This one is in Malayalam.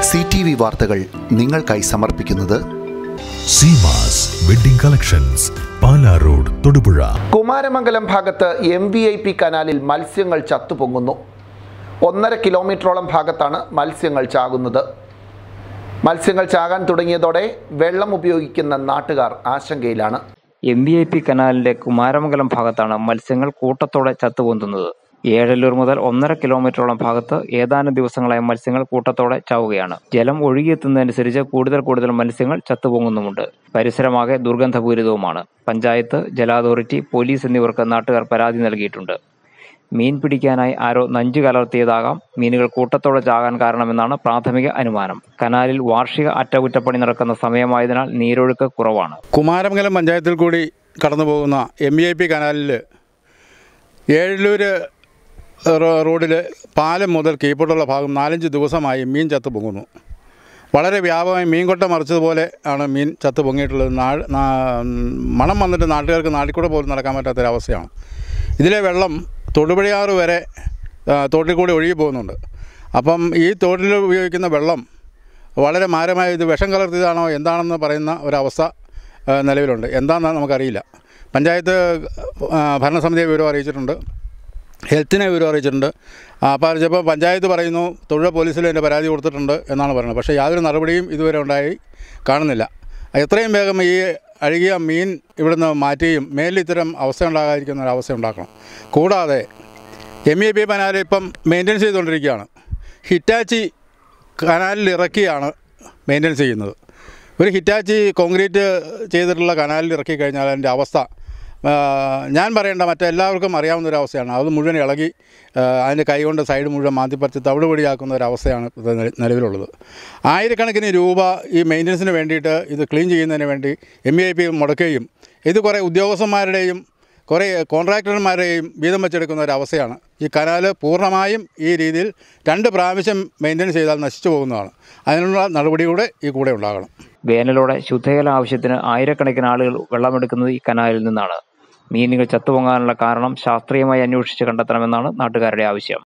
സി ടി വി വാർത്തകൾ നിങ്ങൾക്കായി സമർപ്പിക്കുന്നത് Seemas wedding collections Pala road Thodupuzha Kumaramangalam ഭാഗത്ത് എം വി ഐ പി കനാലിൽ മത്സ്യങ്ങൾ ചത്തുപൊങ്ങുന്നു ഒന്നര കിലോമീറ്ററോളം ഭാഗത്താണ് മത്സ്യങ്ങൾ ചാകുന്നത് മത്സ്യങ്ങൾ ചാകാൻ തുടങ്ങിയതോടെ വെള്ളം ഉപയോഗിക്കുന്ന നാട്ടുകാർ ആശങ്കയിലാണ് എം വി ഐ പി കനാലിന്റെ കുമാരമംഗലം ഭാഗത്താണ് മത്സ്യങ്ങൾ കൂട്ടത്തോടെ ചത്തുപൊന്തുന്നത് ഏഴല്ലൂർ മുതൽ ഒന്നര കിലോമീറ്ററോളം ഭാഗത്ത് ഏതാനും ദിവസങ്ങളായി മത്സ്യങ്ങൾ കൂട്ടത്തോടെ ചാവുകയാണ് ജലം ഒഴുകിയെത്തുന്നതനുസരിച്ച് കൂടുതൽ കൂടുതൽ മത്സ്യങ്ങൾ ചത്തുപൊങ്ങുന്നുമുണ്ട് പരിസരമാകെ ദുർഗന്ധപൂരിതവുമാണ് പഞ്ചായത്ത് ജല അതോറിറ്റി പോലീസ് എന്നിവർക്ക് നാട്ടുകാർ പരാതി നൽകിയിട്ടുണ്ട് മീൻ പിടിക്കാനായി ആരോ നഞ്ചു കലർത്തിയതാകാം മീനുകൾ കൂട്ടത്തോടെ ചാകാൻ കാരണമെന്നാണ് പ്രാഥമിക അനുമാനം കനാലിൽ വാർഷിക അറ്റകുറ്റപ്പണി നടക്കുന്ന സമയമായതിനാൽ നീരൊഴുക്ക് കുറവാണ് കുമാരമംഗലം പഞ്ചായത്തിൽ കൂടി കടന്നു പോകുന്ന എം ഇ ഐ പി കനാലിൽ ഏഴല്ലൂർ റോഡിൽ പാലം മുതൽ കീഴ്പോട്ടുള്ള ഭാഗം നാലഞ്ച് ദിവസമായി മീൻ ചത്തു പൊങ്ങുന്നു വളരെ വ്യാപകമായി മീൻകൊട്ട മറിച്ചതുപോലെ ആണ് മീൻ ചത്തു പൊങ്ങിയിട്ടുള്ളത് നാ നാ- മണം വന്നിട്ട് നാട്ടുകാർക്ക് നാട്ടിൽ പോലും നടക്കാൻ പറ്റാത്തൊരവസ്ഥയാണ് ഇതിലെ വെള്ളം തൊടുപുഴയാറ് വരെ ആ, തോട്ടിൽ കൂടി ഒഴുകി പോകുന്നുണ്ട് അപ്പം ഈ തോട്ടിൽ ഉപയോഗിക്കുന്ന വെള്ളം വളരെ മാരമായ ഇത് വിഷം കലർത്തിയതാണോ എന്താണെന്ന് പറയുന്ന ഒരവസ്ഥ ആ, നിലവിലുണ്ട് എന്താണെന്ന് നമുക്കറിയില്ല പഞ്ചായത്ത് ആ, ഭരണസമിതിയെ വിവരം അറിയിച്ചിട്ടുണ്ട് ഹെൽത്തിനെ വിവരം അറിയിച്ചിട്ടുണ്ട് ആ, അപ്പോൾ അറിയിച്ചപ്പോൾ പഞ്ചായത്ത് പറയുന്നു തൊഴിൽ പോലീസിൽ എൻ്റെ പരാതി കൊടുത്തിട്ടുണ്ട് എന്നാണ് പറയുന്നത് പക്ഷേ യാതൊരു നടപടിയും ഇതുവരെ ഉണ്ടായി കാണുന്നില്ല എത്രയും വേഗം ഈ അഴുകിയ മീൻ ഇവിടുന്ന് മാറ്റുകയും മേലിൽ ഇത്തരം അവസ്ഥ ഉണ്ടാകാതിരിക്കുന്ന ഒരു അവസ്ഥ ഉണ്ടാക്കണം കൂടാതെ എം ഇ പി കനാൽ ഇപ്പം മെയിൻ്റെനൻസ് ചെയ്തുകൊണ്ടിരിക്കുകയാണ് ഹിറ്റാച്ചി കനാലിൽ ഇറക്കിയാണ് മെയിൻ്റെനൻസ് ചെയ്യുന്നത് ഒരു ഹിറ്റാച്ചി കോൺക്രീറ്റ് ചെയ്തിട്ടുള്ള കനാലിൽ ഇറക്കി കഴിഞ്ഞാൽ അതിൻ്റെ അവസ്ഥ ആ, ഞാൻ പറയേണ്ട മറ്റെല്ലാവർക്കും അറിയാവുന്ന ഒരു അവസ്ഥയാണ് അത് മുഴുവൻ ഇളകി ആ, അതിൻ്റെ കൈ കൊണ്ട് സൈഡ് മുഴുവൻ മാന്തിപ്പറിച്ച് തവിട് പൊടിയാക്കുന്ന ഒരു അവസ്ഥയാണ് ഇത് നില- നിലവിലുള്ളത് ആയിരക്കണക്കിന് രൂപ ഈ മെയിൻ്റനൻസിന് വേണ്ടിയിട്ട് ഇത് ക്ലീൻ ചെയ്യുന്നതിന് വേണ്ടി എം ഇ ഐ പി മുടക്കുകയും ഇത് കുറേ ഉദ്യോഗസ്ഥന്മാരുടെയും കുറേ കോൺട്രാക്ടർമാരെയും വീതം വെച്ചെടുക്കുന്ന ഒരു അവസ്ഥയാണ് ഈ കനാൽ പൂർണ്ണമായും ഈ രീതിയിൽ രണ്ട് പ്രാവശ്യം മെയിൻ്റെനൻസ് ചെയ്താൽ നശിച്ചു പോകുന്നതാണ് അതിനുള്ള നടപടി കൂടെ ഈ കൂടെ ഉണ്ടാകണം വേനലോടെ ശുദ്ധജല ആവശ്യത്തിന് ആയിരക്കണക്കിന് ആളുകൾ വെള്ളമെടുക്കുന്നത് ഈ കനാലിൽ നിന്നാണ് മീനുകൾ ചത്തുപൊങ്ങാനുള്ള കാരണം ശാസ്ത്രീയമായി അന്വേഷിച്ച് കണ്ടെത്തണമെന്നാണ് നാട്ടുകാരുടെ ആവശ്യം